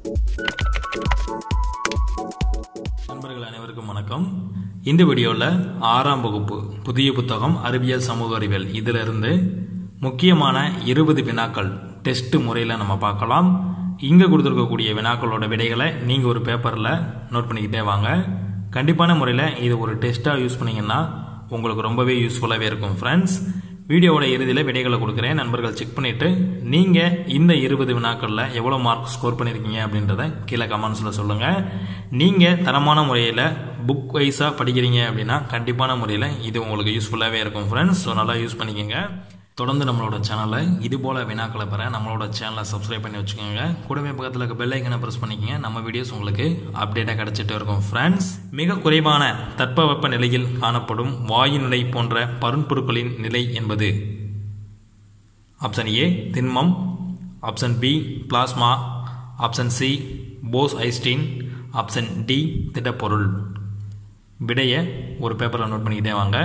நண்பர்கள் அனைவருக்கும் வணக்கம் இந்த வீடியோவில் ஆறாம் வகுப்பு புதிய புத்தகம் அறிவியல் சமூக அறிவியல் இதிலிருந்து முக்கியமான இருபது வினாக்கள் டெஸ்ட் முறையில் நம்ம பார்க்கலாம் இங்கே கொடுத்துருக்கக்கூடிய வினாக்களோட விடைகளை நீங்கள் ஒரு பேப்பரில் நோட் பண்ணிக்கிட்டே வாங்க கண்டிப்பான முறையில் இது ஒரு டெஸ்ட்டாக யூஸ் பண்ணீங்கன்னா உங்களுக்கு ரொம்பவே யூஸ்ஃபுல்லாகவே இருக்கும் ஃப்ரெண்ட்ஸ் வீடியோவோட இறுதியில் விடைகளை கொடுக்குறேன் நண்பர்கள் செக் பண்ணிவிட்டு நீங்கள் இந்த இருபது வினாக்களில் எவ்வளோ மார்க் ஸ்கோர் பண்ணியிருக்கீங்க அப்படின்றத கீழே கமெண்ட்ஸில் சொல்லுங்கள் நீங்கள் தரமான முறையில் புக் வைஸாக படிக்கிறீங்க அப்படின்னா கண்டிப்பான முறையில் இது உங்களுக்கு யூஸ்ஃபுல்லாகவே இருக்கும் ஃப்ரெண்ட்ஸ் ஸோ நல்லா யூஸ் பண்ணிக்கோங்க தொடர்ந்து நம்மளோட சேனலை இது போல் வினாக்களை பெற நம்மளோட சேனலை சப்ஸ்கிரைப் பண்ணி வச்சுக்கோங்க கூடவே பக்கத்தில் இருக்க பெல் ஐக்கனை ப்ரெஸ் பண்ணிக்கோங்க நம்ம வீடியோஸ் உங்களுக்கு அப்டேட்டாக கிடச்சிட்டு இருக்கும் ஃப்ரெண்ட்ஸ் மிக குறைவான தட்பவெப்ப நிலையில் காணப்படும் வாயு நிலை போன்ற பரும்பொருட்களின் நிலை என்பது ஆப்ஷன் ஏ திண்மம் option B plasma option C Bose Einstein option D திடப்பொருள் விடையை ஒரு பேப்பரில் நோட் பண்ணிக்கிட்டே வாங்க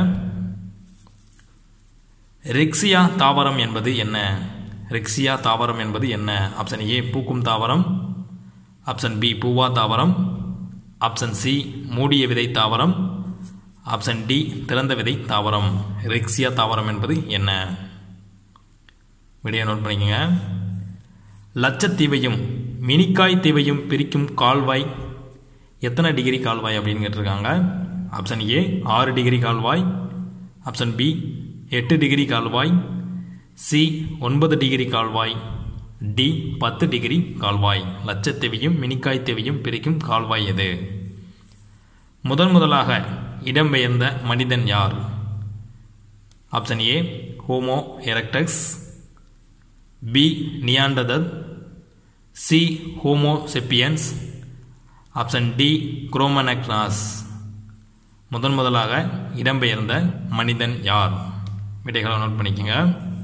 ரெக்ஸியா தாவரம் என்பது என்ன ரெக்ஸியா தாவரம் என்பது என்ன ஆப்ஷன் ஏ பூக்கும் தாவரம் ஆப்ஷன் பி பூவா தாவரம் ஆப்ஷன் சி மூடிய விதை தாவரம் ஆப்ஷன் டி திறந்த விதை தாவரம் ரெக்ஸியா தாவரம் என்பது என்ன விடையை நோட் பண்ணிக்கோங்க லட்சத்தீவையும் மினிக்காய் தீவையும் பிரிக்கும் கால்வாய் எத்தனை டிகிரி கால்வாய் அப்படின்னு கேட்டிருக்காங்க ஆப்ஷன் ஏ ஆறு டிகிரி கால்வாய் ஆப்ஷன் பி எட்டு டிகிரி கால்வாய் சி ஒன்பது டிகிரி கால்வாய் டி பத்து டிகிரி கால்வாய் லட்சத்தேவையும் மினிக்காய் தேவையும் பிரிக்கும் கால்வாய் எது முதன் முதலாக இடம்பெயர்ந்த மனிதன் யார் option A Homo erectus B Neanderthal C Homo sapiens option D Cro Magnons முதன் முதலாக இடம்பெயர்ந்த மனிதன் யார் விடைகளை நோட் பண்ணிக்கோங்க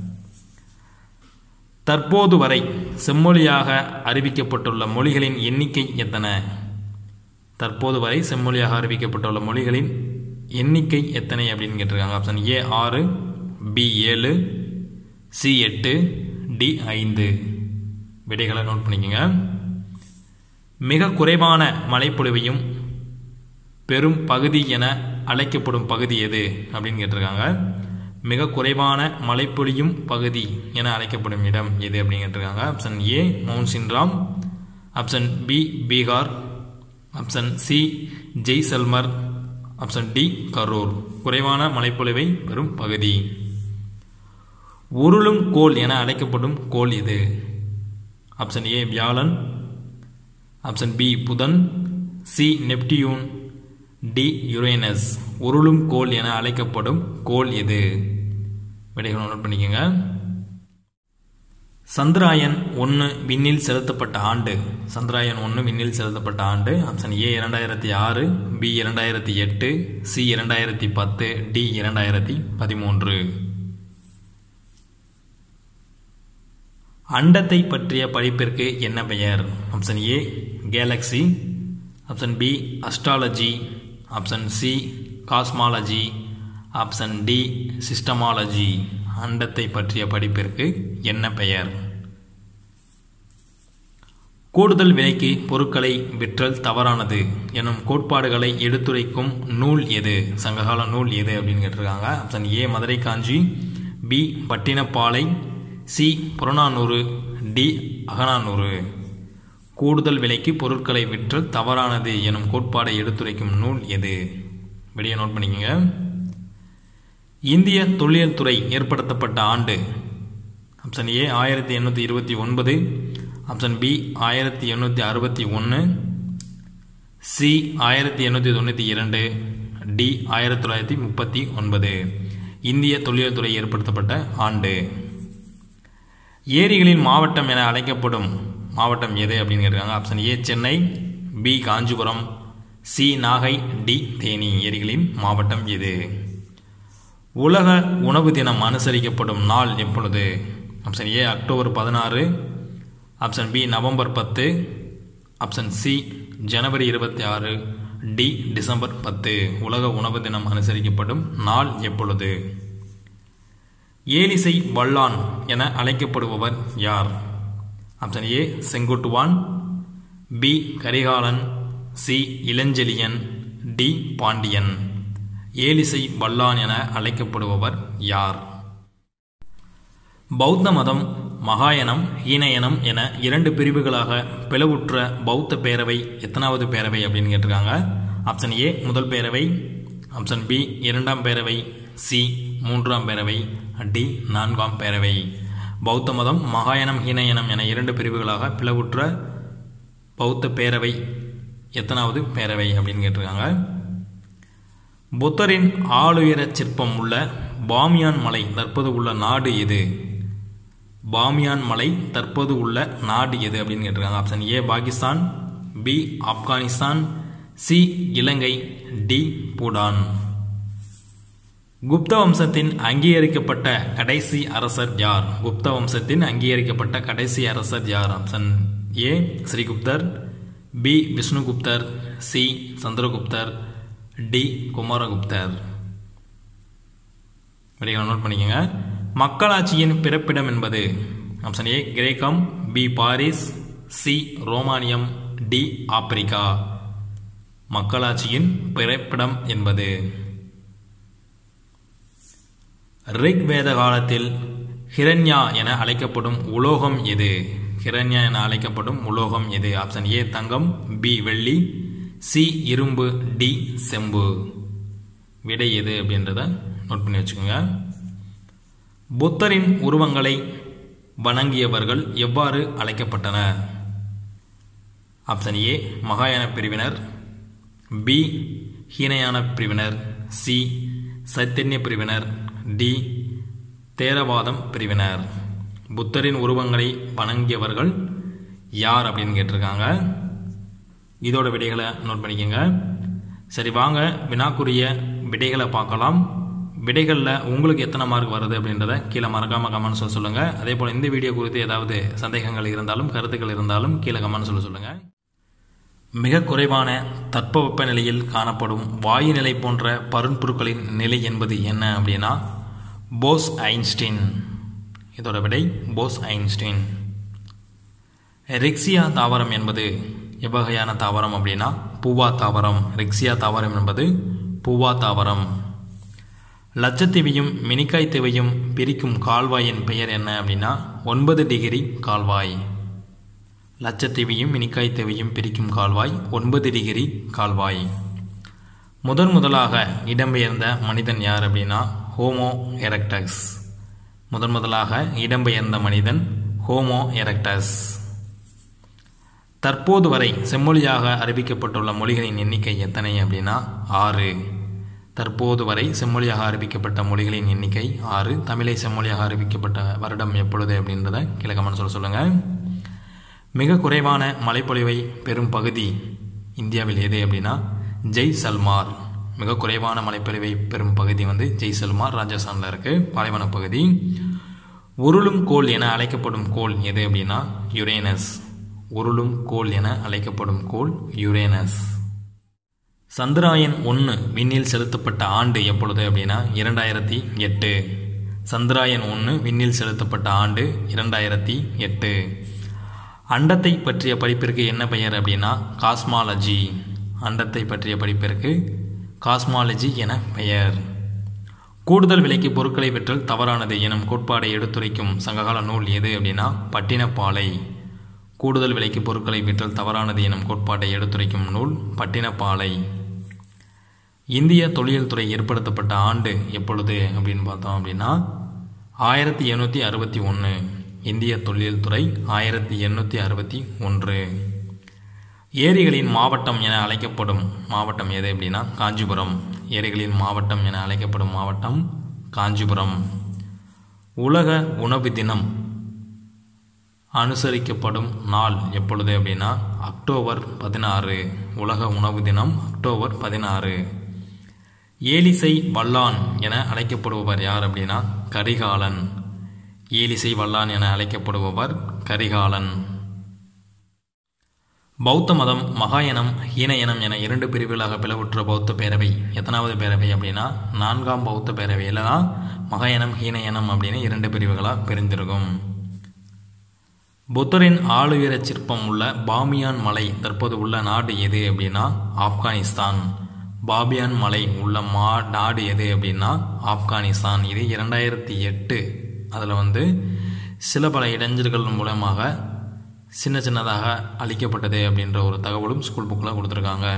தற்போது வரை செம்மொழியாக அறிவிக்கப்பட்டுள்ள மொழிகளின் எண்ணிக்கை எத்தனை தற்போது வரை செம்மொழியாக அறிவிக்கப்பட்டுள்ள மொழிகளின் எண்ணிக்கை எத்தனை அப்படின்னு கேட்டிருக்காங்க ஆப்ஷன் ஏ ஆறு பி ஏழு சி எட்டு டி ஐந்து விடைகளை நோட் பண்ணிக்கோங்க மிக குறைவான மழைப்பொழிவையும் பெரும் பகுதி என அழைக்கப்படும் பகுதி எது அப்படின்னு கேட்டிருக்காங்க மிக குறைவான மழைப்பொழியும் பகுதி என அழைக்கப்படும் இடம் எது அப்படின்னு கேட்டிருக்காங்க option A Mawsynram option B Bihar option C Jaisalmer option D Karur குறைவான மழைப்பொழிவை பெறும் பகுதி உருளும் கோல் என அழைக்கப்படும் கோல் எது ஆப்ஷன் ஏ வியாழன் ஆப்ஷன் பி புதன் சி நெப்டியூன் டி யுரேனஸ் உருளும் கோல் என அழைக்கப்படும் கோல் எது விடைகளை நோட் பண்ணிக்கோங்க சந்திராயன் ஒன்று விண்ணில் செலுத்தப்பட்ட ஆண்டு சந்திராயன் ஒன்று விண்ணில் செலுத்தப்பட்ட ஆண்டு ஆப்ஷன் ஏ இரண்டாயிரத்தி ஆறு பி இரண்டாயிரத்தி எட்டு சி இரண்டாயிரத்தி பத்து டி இரண்டாயிரத்தி பதிமூன்று அண்டத்தை பற்றிய படிப்பிற்கு என்ன பெயர் option A galaxy option B astrology option C cosmology option D systemology அண்டத்தை பற்றிய படிப்பிற்கு என்ன பெயர் கூடுதல் விலைக்கு பொருட்களை விற்றல் தவறானது எனும் கோட்பாடுகளை எடுத்துரைக்கும் நூல் எது சங்ககால நூல் எது அப்படின்னு கேட்டிருக்காங்க option A Maduraikanchi B Pattinappalai C Purananuru D Akananuru கூடுதல் விலைக்கு பொருட்களை விற்றல் தவறானது எனும் கோட்பாடை எடுத்துரைக்கும் நூல் எது வெளியே நோட் பண்ணிக்கோங்க இந்திய தொல்லியல் துறை ஏற்படுத்தப்பட்ட ஆண்டு ஆப்ஷன் ஏ ஆயிரத்தி எண்ணூற்றி இருபத்தி ஒன்பது ஆப்ஷன் பி ஆயிரத்தி எண்ணூற்றி அறுபத்தி ஒன்று சி ஆயிரத்தி எண்ணூற்றி தொண்ணூற்றி இரண்டு டி ஆயிரத்தி தொள்ளாயிரத்தி முப்பத்தி ஒன்பது இந்திய தொல்லியல் துறை ஏற்படுத்தப்பட்ட ஆண்டு ஏரிகளின் மாவட்டம் என அழைக்கப்படும் மாவட்டம் எது அப்படின்னு கேட்டிருக்காங்க option A Chennai B Kanchipuram C Nagai D Theni ஏரிகளின் மாவட்டம் எது உலக உணவு தினம் அனுசரிக்கப்படும் நாள் எப்பொழுது ஆப்ஷன் ஏ அக்டோபர் பதினாறு ஆப்ஷன் பி நவம்பர் பத்து ஆப்ஷன் சி ஜனவரி இருபத்தி ஆறு டி டிசம்பர் பத்து உலக உணவு தினம் அனுசரிக்கப்படும் நாள் எப்பொழுது ஏலிசை வல்லான் என அழைக்கப்படுபவர் யார் option A Senguttuvan B Karikalan C Ilanchezhiyan D Pandiyan ஏலிசை வல்லான் என அழைக்கப்படுபவர் யார் பௌத்த மதம் மகாயனம் ஹீனயனம் என இரண்டு பிரிவுகளாக பிளவுற்ற பௌத்த பேரவை எத்தனாவது பேரவை அப்படின்னு கேட்டிருக்காங்க ஆப்ஷன் ஏ முதல் பேரவை ஆப்ஷன் பி இரண்டாம் பேரவை சி மூன்றாம் பேரவை டி நான்காம் பேரவை பௌத்த மதம் மகாயனம் ஹீனயனம் என இரண்டு பிரிவுகளாக பிளவுற்ற பௌத்த பேரவை எத்தனாவது பேரவை அப்படின்னு கேட்டிருக்காங்க புத்தரின் ஆளுயர சிற்பம் உள்ள பாமியான் மலை தற்போது உள்ள நாடு எது பாமியான் மலை தற்போது உள்ள நாடு எது அப்படின்னு கேட்டிருக்காங்க option A Pakistan B Afghanistan C Ilangai D Bhutan Gupta வம்சத்தின் அங்கீகரிக்கப்பட்ட கடைசி அரசர் யார் குப்த வம்சத்தின் அங்கீகரிக்கப்பட்ட கடைசி அரசர் யார் ஆப்ஷன் ஏ ஸ்ரீகுப்தர் பி விஷ்ணுகுப்தர் சி சந்திரகுப்தர் டி குமாரகுப்தர் விடைகளை நோட் பண்ணிக்கோங்க மக்களாட்சியின் பிறப்பிடம் என்பது ஆப்ஷன் ஏ கிரேக்கம் பி பாரிஸ் சி ரோமானியம் டி ஆப்பிரிக்கா மக்களாட்சியின் பிறப்பிடம் என்பது ரிக் வேத காலத்தில் ஹிரண்யா என அழைக்கப்படும் உலோகம் எது ஹிரண்யா என அழைக்கப்படும் உலோகம் எது ஆப்ஷன் ஏ தங்கம் பி வெள்ளி சி இரும்பு டி செம்பு விடை எது அப்படின்றத நோட் பண்ணி வச்சுக்கோங்க புத்தரின் உருவங்களை வணங்கியவர்கள் எவ்வாறு அழைக்கப்பட்டனர் ஆப்ஷன் ஏ மகாயான பிரிவினர் பி ஹீனயான பிரிவினர் சி சைத்தன்ய பிரிவினர் டி தேரவாதம் பிரிவினர் புத்தரின் உருவங்களை வணங்கியவர்கள் யார் அப்படின்னு கேட்டிருக்காங்க இதோட விடைகளை நோட் பண்ணிக்கோங்க சரி வாங்க வினாக்குரிய விடைகளை பார்க்கலாம் விடைகளில் உங்களுக்கு எத்தனை மார்க் வருது அப்படின்றத கீழே மறக்காமல் கமெண்ட் சொல்ல சொல்லுங்கள் அதே போல் இந்த வீடியோ குறித்து ஏதாவது சந்தேகங்கள் இருந்தாலும் கருத்துக்கள் இருந்தாலும் கீழே கமெண்ட் சொல்ல சொல்லுங்கள் மிக குறைவான தட்பவெப்ப நிலையில் காணப்படும் வாயு நிலை போன்ற பருண்பொருட்களின் நிலை என்பது என்ன அப்படின்னா போஸ் ஐன்ஸ்டீன் இதோட விடை போஸ் ஐன்ஸ்டீன் ரெக்ஸியா தாவரம் என்பது எவ்வகையான தாவரம் அப்படின்னா பூவா தாவரம் ரெக்ஸியா தாவரம் என்பது பூவா தாவரம் லட்சத்தீவையும் மினிக்காய் தீவையும் பிரிக்கும் கால்வாயின் பெயர் என்ன அப்படின்னா ஒன்பது டிகிரி கால்வாய் லட்சத்தீவையும் மினிக்காய் தீவையும் பிரிக்கும் கால்வாய் ஒன்பது டிகிரி கால்வாய் முதன் முதலாக இடம்பெயர்ந்த மனிதன் யார் அப்படின்னா ஹோமோ எரக்டஸ் முதன் முதலாக இடம்பெயர்ந்த மனிதன் ஹோமோ எரக்டஸ் தற்போது வரை செம்மொழியாக அறிவிக்கப்பட்டுள்ள மொழிகளின் எண்ணிக்கை எத்தனை அப்படின்னா ஆறு தற்போது வரை செம்மொழியாக அறிவிக்கப்பட்ட மொழிகளின் எண்ணிக்கை ஆறு தமிழை செம்மொழியாக அறிவிக்கப்பட்ட வருடம் எப்பொழுது அப்படின்றத கீழே கமெண்ட் சொல்ல சொல்லுங்கள் மிக குறைவான மழைப்பொழிவை பெறும் பகுதி இந்தியாவில் எது அப்படின்னா ஜெய் சல்மார் மிக குறைவான மழைப்பொழிவை பெறும் பகுதி வந்து ஜெய் சல்மார் ராஜஸ்தானில் இருக்குது பாலைவன பகுதி உருளும் கோள் என அழைக்கப்படும் கோள் எது அப்படின்னா யுரேனஸ் உருளும் கோள் என அழைக்கப்படும் கோள் யுரேனஸ் சந்திராயன் ஒன்று விண்ணில் செலுத்தப்பட்ட ஆண்டு எப்பொழுது அப்படின்னா இரண்டாயிரத்தி எட்டு சந்திராயன் ஒன்று விண்ணில் செலுத்தப்பட்ட ஆண்டு இரண்டாயிரத்தி எட்டு அண்டத்தை பற்றிய படிப்பிற்கு என்ன பெயர் அப்படின்னா காஸ்மாலஜி அண்டத்தை பற்றிய படிப்பிற்கு காஸ்மாலஜி என பெயர் கூடுதல் விலைக்கு பொருட்களை விற்றல் தவறானது எனும் கோட்பாடை எடுத்துரைக்கும் சங்ககால நூல் எது அப்படின்னா பட்டினப்பாலை கூடுதல் விலைக்கு பொருட்களை விற்றல் தவறானது எனும் கோட்பாட்டை எடுத்துரைக்கும் நூல் பட்டினப்பாலை இந்திய தொழில் துறை ஏற்படுத்தப்பட்ட ஆண்டு எப்பொழுது அப்படின்னு பார்த்தோம் அப்படின்னா ஆயிரத்தி எண்ணூற்றி அறுபத்தி ஒன்று இந்திய தொழில் துறை ஆயிரத்தி எண்ணூற்றி அறுபத்தி ஒன்று ஏரிகளின் மாவட்டம் என அழைக்கப்படும் மாவட்டம் எது அப்படின்னா காஞ்சிபுரம் ஏரிகளின் மாவட்டம் என அழைக்கப்படும் மாவட்டம் காஞ்சிபுரம் உலக உணவு தினம் அனுசரிக்கப்படும் நாள் எப்பொழுது அப்படின்னா அக்டோபர் பதினாறு உலக உணவு தினம் அக்டோபர் பதினாறு ஏலிசை வல்லான் என அழைக்கப்படுபவர் யார் அப்படின்னா கரிகாலன் ஏலிசை வல்லான் என அழைக்கப்படுபவர் கரிகாலன் பௌத்த மதம் மகாயனம் ஹீனயனம் என இரண்டு பிரிவுகளாக பிளவுற்ற பௌத்த பேரவை எத்தனாவது பேரவை அப்படின்னா நான்காம் பௌத்த பேரவையில் தான் மகாயனம் ஹீனயனம் அப்படின்னு இரண்டு பிரிவுகளாக பிரிந்திருக்கும் புத்தரின் ஆளுயர சிற்பம் உள்ள பாமியான் மலை தற்போது உள்ள நாடு எது அப்படின்னா ஆப்கானிஸ்தான் பாபியான் மலை உள்ள மா நாடு எது அப்படின்னா ஆப்கானிஸ்தான் இது இரண்டாயிரத்தி எட்டு அதில் வந்து சில பல இடைஞ்சல்கள் மூலமாக சின்ன சின்னதாக அளிக்கப்பட்டது அப்படின்ற ஒரு தகவலும் ஸ்கூல் புக்கில் கொடுத்துருக்காங்க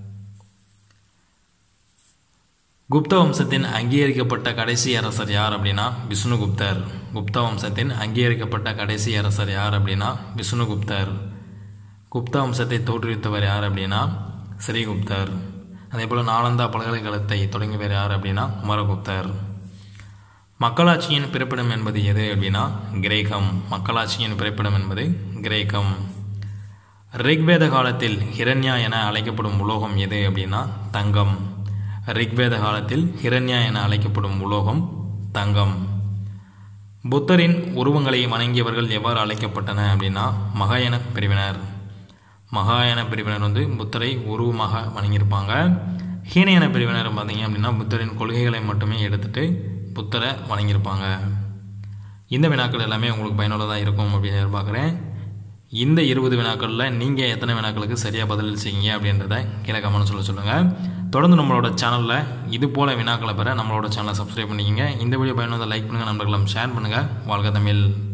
குப்த வம்சத்தின் அங்கீகரிக்கப்பட்ட கடைசி அரசர் யார் அப்படின்னா விஷ்ணுகுப்தர் குப்த வம்சத்தின் அங்கீகரிக்கப்பட்ட கடைசி அரசர் யார் அப்படின்னா விஷ்ணுகுப்தர் குப்த வம்சத்தை தோற்றுவித்தவர் யார் அப்படின்னா ஸ்ரீகுப்தர் அதே போல் நாலந்தா பல்கலைக்கழகத்தை தொடங்கியவர் யார் அப்படின்னா குமரகுப்தர் மக்களாட்சியின் பிறப்பிடம் என்பது எது அப்படின்னா கிரேக்கம் மக்களாட்சியின் பிறப்பிடம் என்பது கிரேக்கம் ரிக்வேத காலத்தில் ஹிரண்யா என அழைக்கப்படும் உலோகம் எது அப்படின்னா தங்கம் ரிக்வேத காலத்தில் ஹிரண்யா என அழைக்கப்படும் உலோகம் தங்கம் புத்தரின் உருவங்களை வணங்கியவர்கள் எவ்வாறு அழைக்கப்பட்டன அப்படின்னா மகாயன பிரிவினர் மகாயன பிரிவினர் வந்து புத்தரை உருவமாக வணங்கியிருப்பாங்க ஹீனயன பிரிவினர் பார்த்தீங்க அப்படின்னா புத்தரின் கொள்கைகளை மட்டுமே எடுத்துட்டு புத்தரை வணங்கியிருப்பாங்க இந்த வினாக்கள் எல்லாமே உங்களுக்கு பயனுள்ளதாக இருக்கும் அப்படின்னு எதிர்பார்க்குறேன் இந்த இருபது வினாக்களில் நீங்கள் எத்தனை வினாக்களுக்கு சரியாக பதில் செய்யுங்க அப்படின்றத கீழே கமெண்ட் சொல்ல சொல்லுங்கள் தொடர்ந்து நம்மளோட சேனலில் இது போல் வினாக்களை பெற நம்மளோட சேனலை சப்ஸ்கிரைப் பண்ணிக்கங்க இந்த வீடியோ பயனுள்ள லைக் பண்ணுங்கள் நண்பர்களும் ஷேர் பண்ணுங்கள் வாழ்க தமிழ்